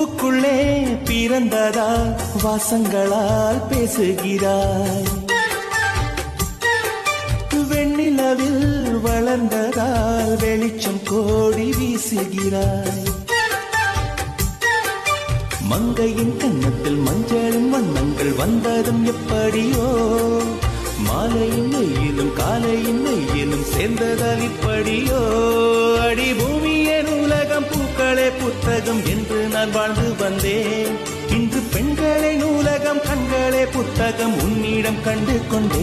பூவுக்குள்ளே பிறந்ததா வாசங்களால் பேசுகிறாய் வெண்ணிலவில் வளர்ந்ததால் வெளிச்சம் கோடி வீசுகிறாய் மங்கையின் கன்னத்தில் மஞ்சளின் வண்ணங்கள் வந்ததும் எப்படியோ மாலையின் நெய்யிலும் காலையின் நெய்யிலும் சேர்ந்ததால் இப்படியோ அடி பூமியே நூலகம் பூக்களே புத்தகம் என்று நான் வாழ்ந்து வந்தேன் இன்று பெண்களே நூலகம் கண்களே புத்தகம் உன்னிடம் கண்டு கொண்டேன்